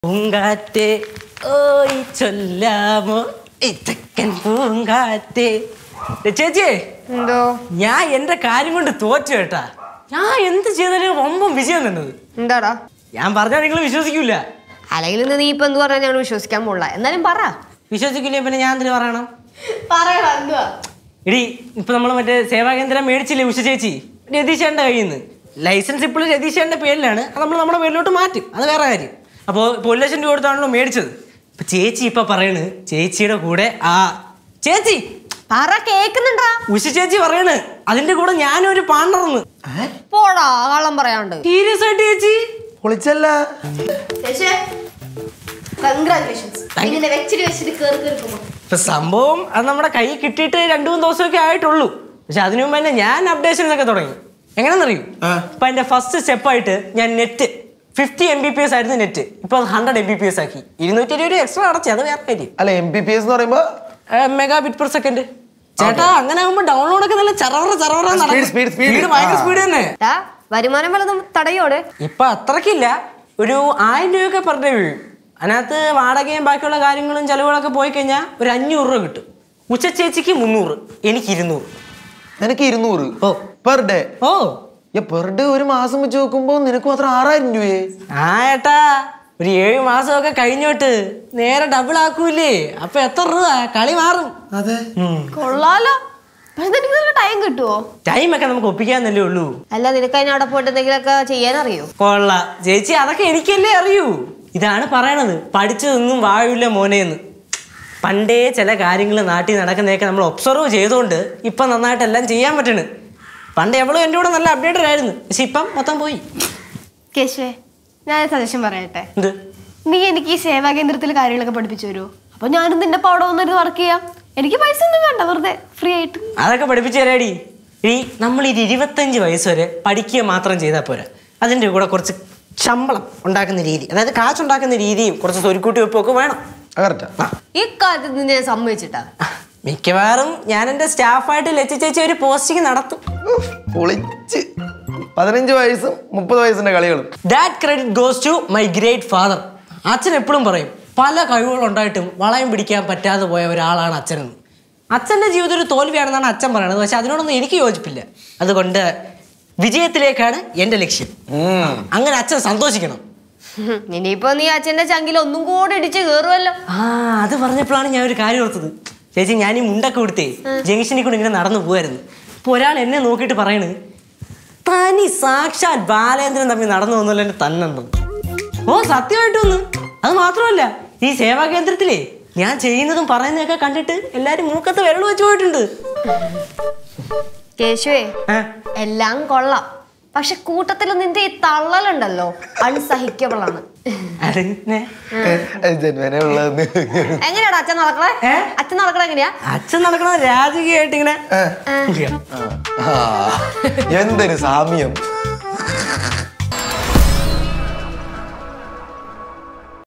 പൂങ്കാറ്റേ ഓയ് ചൊല്ലാമോ ഇച്ചക്കൻ പൂങ്കാറ്റേ ദേ ചേച്ചി എന്തോ ഞാൻ എന്റെ കാര്യം കൊണ്ട് തോറ്റു കേട്ടാ ഞാൻ എന്ത് ചെയ്താലും ഒമ്പം വിജയം തന്നത് എന്താടാ ഞാൻ പറഞ്ഞാൽ നിങ്ങൾ വിശ്വസിക്കൂല അല്ലെങ്കിൽ ഇന്ന് നീ ഇപ്പൊ എന്ത് പറഞ്ഞാൽ ഞങ്ങൾ വിശ്വസിക്കാൻ പോള്ള എന്നാലും പറ വിശ്വസിക്കില്ലേ പിന്നെ ഞാൻ എന്തിനു പറയണം പറയടാ എന്തുവാ ഇടി ഇപ്പൊ നമ്മൾ മറ്റേ സേവാകേന്ദ്രം മേടിച്ചില്ലേ ഉഷ ചേച്ചി രതീഷേന്റെ കയ്യിൽ നിന്ന് ലൈസൻസ് ഇപ്പോൾ രതീഷേന്റെ പേരിലാണ് അത് നമ്മൾ നമ്മുടെ പേരിലോട്ട് മാറ്റും അത് വേറെ കാര്യം അപ്പോൾ ഇപ്പോൾ ഒരു ലക്ഷം രൂപ കൊടുത്താണല്ലോ മേടിച്ചത് ഇപ്പൊ ചേച്ചി ഇപ്പൊ പറയണ് ചേച്ചിയുടെ കൂടെ ആ ചേച്ചി പറ കേക്കുന്നുണ്ടാ ഉഷ ചേച്ചി പറയണ് അതിന്റെ കൂടെ ഞാനൊരു പാർട്ണർന്ന് പോടാ കള്ളം പറയാണ്ട് സീരിയസ് ആയിട്ട് ചേച്ചി പൊളിച്ചല്ല കൺഗ്രാറ്റുലേഷൻസ് ഇങ്ങനെ വെച്ചിട്ട് വെച്ചിട്ട് കേറി കേറി പോകും ഇപ്പൊ സംഭവം അത് നമ്മുടെ കൈ കിട്ടിയിട്ട് രണ്ടു മൂന്ന് ദിവസമൊക്കെ ആയിട്ടുള്ളൂ പക്ഷെ അതിനു മുമ്പ് തന്നെ ഞാൻ അപ്ഡേഷൻസ് ഒക്കെ തുടങ്ങി എങ്ങനെയെന്നറിയൂ ഇപ്പൊ എന്റെ ഫസ്റ്റ് സ്റ്റെപ്പായിട്ട് ഞാൻ net fifty M B P S ആയിരുന്നു നെറ്റ് ഇപ്പൊ അത് hundred M B P S ആക്കി ഇരുന്നൂറ്റി ഇരുപത് എക്സ്ട്രാ അടച്ചു അത് വേറെ കാര്യം അല്ല എം ബി പി എസ് എന്ന് പറയുമ്പോ മെഗാ ബിറ്റ് പെർ സെക്കൻഡ് ചേട്ടാ അങ്ങനെ ആകുമ്പോ ഡൗൺലോഡ് ഒക്കെ നല്ല ചറവറ ചറവറ Speed, speed, speed. ഭയങ്കര ആ. സ്പീഡ് തന്നെ ടാ, വരുമാനം വല്ലതും തടയോടെ ഇപ്പൊ അത്രക്കില്ല ഒരു ആയിരം രൂപയൊക്കെ പെർ ഡേ വീഴും അതിനകത്ത് വാടകയും ബാക്കിയുള്ള കാര്യങ്ങളും ചെലവുകളൊക്കെ പോയി കഴിഞ്ഞാൽ ഒരു അഞ്ഞൂറ് രൂപ കിട്ടും ഉച്ച ചേച്ചിക്ക് മുന്നൂറ് എനിക്ക് ഇരുന്നൂറ് നിനക്ക് ഇരുന്നൂറ് oh. Per day oh per day ഒരു മാസം വെച്ച് നോക്കുമ്പോ നിനക്ക് മാത്രം ആറായിരം രൂപയെ ആ ഏട്ടാ ഒരു ഏഴ് മാസമൊക്കെ കഴിഞ്ഞോട്ട് നേരെ ഡബിൾ ആക്കൂലേ അപ്പൊ എത്ര രൂപ കളി മാറും അതെ കൊള്ളാലോ പക്ഷെ നിനക്ക് ടൈം കിട്ടുമോ ടൈമൊക്കെ നമുക്ക് ഒപ്പിക്കാന്നല്ലേ ഉള്ളൂ അല്ല നിനക്ക് അതിന് അവിടെ പോയിട്ട് എന്തെങ്കിലുമൊക്കെ ചെയ്യാൻ അറിയോ കൊള്ള ചേച്ചി അതൊക്കെ എനിക്കല്ലേ അറിയൂ ഇതാണ് പറയണത് പഠിച്ചതൊന്നും വാഴില്ല മോനേന്ന് പണ്ടേ ചില കാര്യങ്ങൾ നാട്ടിൽ നടക്കുന്നതൊക്കെ നമ്മൾ ഒബ്സർവ് ചെയ്തുകൊണ്ട് ഇപ്പം നന്നായിട്ട് എല്ലാം ചെയ്യാൻ പറ്റണ് പണ്ട് എവളും എൻ്റെ കൂടെ നല്ല അപ്ഡേറ്റഡ് ആയിരുന്നു പക്ഷെ ഇപ്പം മൊത്തം പോയി കേശവേ ഞാൻ സജഷൻ പറയട്ടെ എന്ത് നീ എനിക്ക് ഈ സേവാ കേന്ദ്രത്തിൽ കാര്യങ്ങളൊക്കെ പഠിപ്പിച്ചു തരുമോ അപ്പൊ ഞാനും നിന്റെ ഒപ്പം അവിടെ വന്നിട്ട് വർക്ക് ചെയ്യാം എനിക്ക് പൈസ ഒന്നും വേണ്ട വെറുതെ ഫ്രീ ആയിട്ട് അതൊക്കെ പഠിപ്പിച്ചു തരാടി ഈ നമ്മൾ ഈ ഇരുപത്തഞ്ച് വയസ്സ് വരെ പഠിക്കുക മാത്രം ചെയ്താൽ പോരാ അതിൻ്റെ കൂടെ കുറച്ച് ശമ്പളം ഉണ്ടാക്കുന്ന രീതി അതായത് കാശുണ്ടാക്കുന്ന രീതിയും കുറച്ച് സ്വരുക്കൂട്ടി വെപ്പും ഒക്കെ വേണം കറക്റ്റാ ഈ കാര്യത്തിൽ നിന്നെ ഞാൻ സമ്മതിച്ചിട്ടാ മിക്കവാറും ഞാൻ എൻ്റെ സ്റ്റാഫായിട്ട് ലച്ച ചേച്ചി ഒരു പോസ്റ്റിംഗ് നടത്തും പൊളിച്ച് പതിനഞ്ച് വയസ്സും മുപ്പത് വയസ്സിന്റെ കളികളും that credit goes to my great father അച്ഛൻ എപ്പോഴും പറയും പല കഴിവുകളുണ്ടായിട്ടും വളയം പിടിക്കാൻ പറ്റാതെ പോയ ഒരാളാണ് അച്ഛനെന്ന് അച്ഛൻ്റെ ജീവിതം ഒരു തോൽവിയാണെന്നാണ് അച്ഛൻ പറയുന്നത് പക്ഷെ അതിനോടൊന്നും എനിക്ക് യോജിപ്പില്ല അതുകൊണ്ട് വിജയത്തിലേക്കാണ് എൻ്റെ ലക്ഷ്യം അങ്ങനെ അച്ഛൻ സന്തോഷിക്കണം ഹും, ഇനിയിപ്പോ നീ അച്ഛന്റെ ചങ്കിൽ ഒന്നും കൂടെ ഇടിച്ച് കേറുമല്ലോ ആ അത് പറഞ്ഞപ്പോഴാണ് ഞാൻ ഒരു കാര്യം ഓർത്തത് ചേച്ചി ഞാൻ ഈ മുണ്ടൊക്കെ കൊടുത്തേ ജംഗ്ഷനിൽ കൂടെ ഇങ്ങനെ നടന്നു പോവായിരുന്നു അപ്പോൾ ഒരാൾ എന്നെ നോക്കിയിട്ട് പറയണ് തനി സാക്ഷാൽ ബാലേന്ദ്രൻ തമ്മിൽ നടന്നു വന്നല്ലോ എൻ്റെ തന്നെന്ന് ഓ സത്യമായിട്ടൊന്ന് അത് മാത്രമല്ല ഈ സേവാ കേന്ദ്രത്തിലേ ഞാൻ ചെയ്യുന്നതും പറയുന്നതൊക്കെ കണ്ടിട്ട് എല്ലാരും മൂക്കത്ത് വെള്ളം വെച്ച് പോയിട്ടുണ്ട് കേശുവേ ആ, എല്ലാം കൊള്ളാം പക്ഷെ കൂട്ടത്തിൽ നിന്റെ ഈ തള്ളലുണ്ടല്ലോ അൺസഹിക്കബിൾ ആണ് അതിനെ ജന്മനെ ഉള്ളതെന്ന് എങ്ങനെയാടാ അച്ഛൻ നടക്കണേ ഏ? അച്ഛൻ നടക്കണ എങ്ങനെയാ അച്ഛൻ നടക്കണത് രാജകീയമായിട്ട് ഇങ്ങനെ ആ, എന്തൊരു സാമ്യം